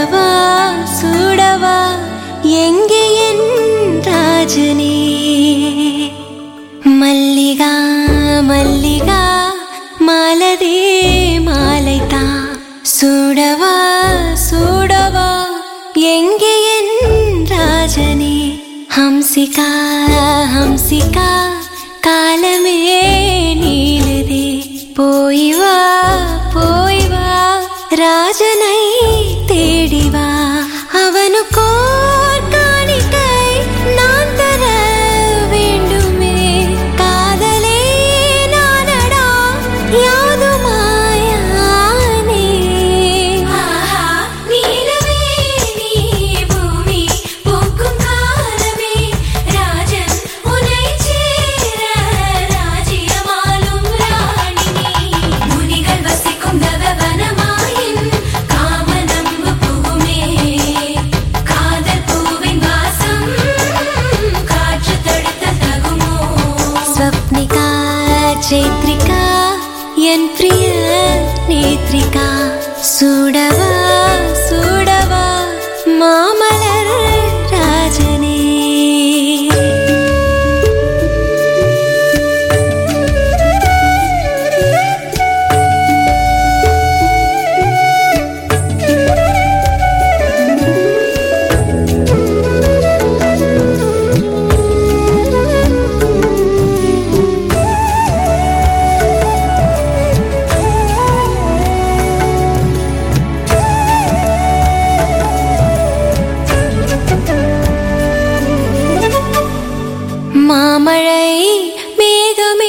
சூடவா சூடவா எங்கே என் ராஜனே மல்லிகா மல்லிகா மாலதே மாலைதா சூடவா சூடவா எங்கே என் ராஜனே ஹம்சிகா ஹம்சிகா காலமே நீளுதே போய் வா போய் வா ராஜனை தேடி வா அவனுக்கோர் காணிக்கை நான் தர வேண்டுமே காதலே நானடா யாதுமாயானே ஆஹா நீலமே நீ பூமி பூக்கும் காலமே ராஜன் உன்னை சேர ராஜ்யமாலும் ராணி நீ முனிகள் வசிக்கும் தவவனமாயின் காமனம்பு புகுமே காதல் பூவின் வாசம் காற்று தடுத்த தகுமோ ஸ்வப்னிகா சைத்ரிகா என் பிரிய நேத்ரிகா சூடவா சூடவா மாமலர் ராஜனே மாமழை மேகமே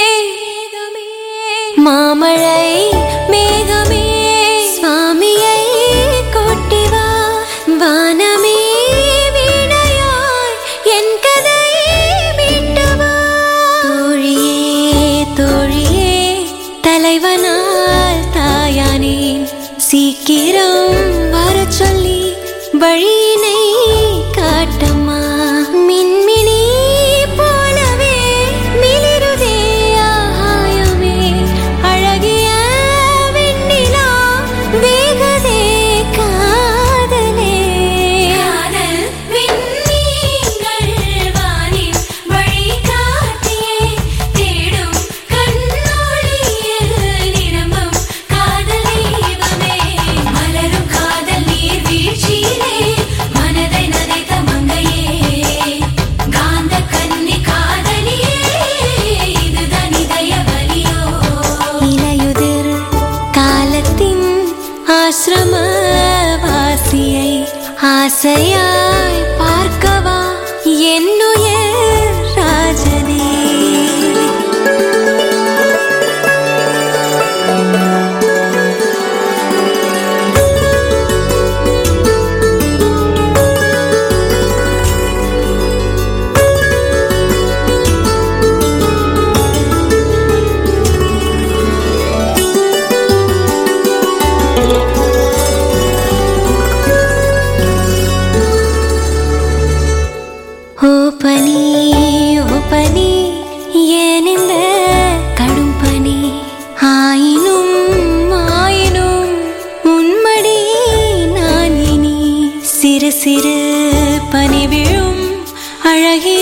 மாமழை மேகமே சுவாமியை கொட்டி வா வானமே வீணையாய் என் கதை மீட்டு வா தோழியே தோழியே தலைவனால் தாயானேன் சீக்கிரம் வரச் சொல்லி வழியினை காட்டம்மா மின்மினி போலவே மிளிருதே ஆகாயமே அழகிய வெண்ணிலா வேகதே காதலே காதல் விண்மீன்கள் வானில் வழிகாட்டியே தேடும் கண்ணொளியில் நிரம்பும் காதல் தீபமே மலரும் காதல் நீர்வீழ்ச்சியிலே மனதை நனைத்த மங்கையே காந்த கன்னி காதலியே இதுதான் இதய வலியோ இலையுதிர் காலத்தின் ஆசிரமவாசியை ஆசையாய் பார்க்கவா என்னுயர் ராஜனே ஓ பனி ஓ பனி ஏனிந்த கடும் பனி ஆயினும் ஆயினும் உன்மடி நான் இனி சிறு சிறு பனி விழும் அழகிய